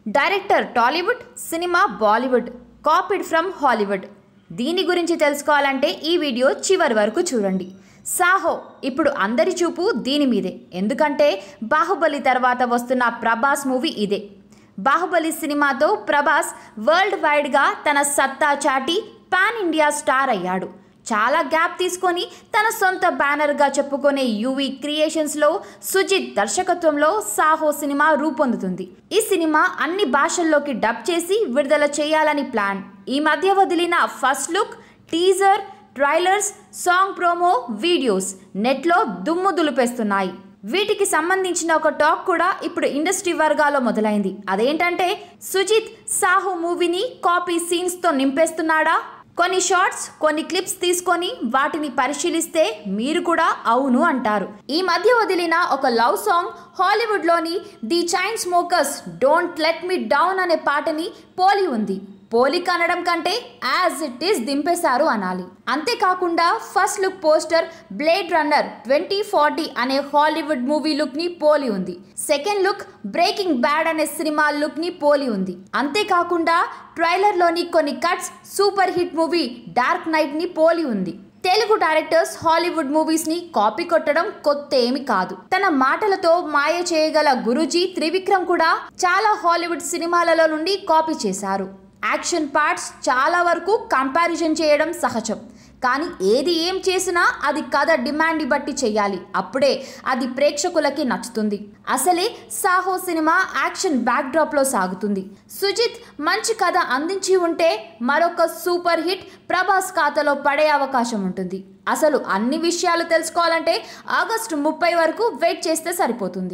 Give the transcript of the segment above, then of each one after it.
Director Tollywood cinema Bollywood copied from Hollywood దీని గురించి తెలుసుకోవాలంటే ఈ వీడియో చివరి వరకు చూడండి సాహో ఇప్పుడు అందరి చూపు దీని మీదే ఎందుకంటే బాహుబలి తర్వాత వస్తున్న ప్రభాస్ మూవీ ఇదే బాహుబలి సినిమాతో ప్రభాస్ వరల్డ్ వైడ్గా తన సత్తా చాటి పాన్ ఇండియా స్టార్ అయ్యాడు చాలా గ్యాప్ తీసుకొని తన సొంత బ్యానర్గా చెప్పుకునే యూవీ క్రియేషన్స్లో సుజిత్ దర్శకత్వంలో సాహో సినిమా రూపొందుతుంది ఈ సినిమా అన్ని భాషల్లోకి డబ్ చేసి విడుదల చేయాలని ప్లాన్ ఈ మధ్య వదిలిన first look teaser trailers song promo videos నెట్లో దుమ్ము దులిపేస్తున్నాయి వీటికి సంబంధించిన ఒక టాక్ కూడా ఇప్పుడు ఇండస్ట్రీ వర్గాల్లో మొదలైంది అదేంటంటే సుజిత్ సాహు మూవీని కాపీ సీన్స్తో నింపేస్తున్నాడా కొన్ని షార్ట్స్ కొన్ని క్లిప్స్ తీసుకొని వాటిని పరిశీలిస్తే మీరు కూడా అవును అంటారు ఈ మధ్య వదిలిన ఒక లవ్ సాంగ్ హాలీవుడ్లోని the Chainsmokers don't let me down అనే పాటని పోలి ఉంది పోలిక అనడం కంటే యాజ్ ఇట్ ఈస్ దింపేశారు అనాలి అంతేకాకుండా first look poster Blade Runner twenty forty అనే హాలీవుడ్ మూవీ లుక్ ని పోలి ఉంది సెకండ్ లుక్ బ్రేకింగ్ బ్యాడ్ అనే సినిమా లుక్ ని పోలి ఉంది అంతేకాకుండా ట్రైలర్లోని కొన్ని cuts super hit movie Dark Knight ని పోలి ఉంది తెలుగు డైరెక్టర్స్ హాలీవుడ్ మూవీస్ ని కాపీ కొట్టడం కొత్త ఏమి కాదు తన మాటలతో మాయ చేయగల గురూజీ త్రివిక్రమ్ కూడా చాలా హాలీవుడ్ సినిమాలలో నుండి కాపీ చేశారు యాక్షన్ పార్ట్స్ చాలా వరకు కంపారిజన్ చేయడం సహజం కానీ ఏది ఏం చేసినా అది కథ డిమాండ్ బట్టి చేయాలి అప్పుడే అది ప్రేక్షకులకి నచ్చుతుంది అసలే సాహో సినిమా యాక్షన్ బ్యాక్డ్రాప్లో సాగుతుంది సుజిత్ మంచి కథ అందించి ఉంటే మరొక సూపర్ హిట్ ప్రభాస్ ఖాతాలో పడే అవకాశం ఉంటుంది అసలు అన్ని విషయాలు తెలుసుకోవాలంటే ఆగస్టు ముప్పై వరకు వెయిట్ చేస్తే సరిపోతుంది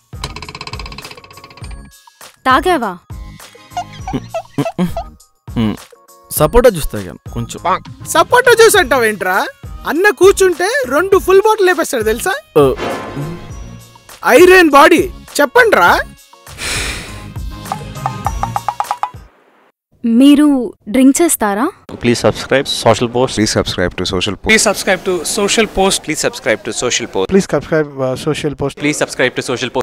తాగావా సపోటా జ్యూస్ తాగాను కొంచెం సపోటా జ్యూస్ అంటావేంట్రా అన్న కూర్చుంటే రెండు ఫుల్ బాటిల్ లేపేస్తాడు తెలుసా ఓ, ఐరన్ బాడీ చెప్పండి రా మీరు డ్రింక్ చేస్తారా Please subscribe Social Post. Please subscribe to Social Post. Please subscribe to Social Post Please subscribe to Social Post. Please subscribe uh, Social Post. Please subscribe to Social Post.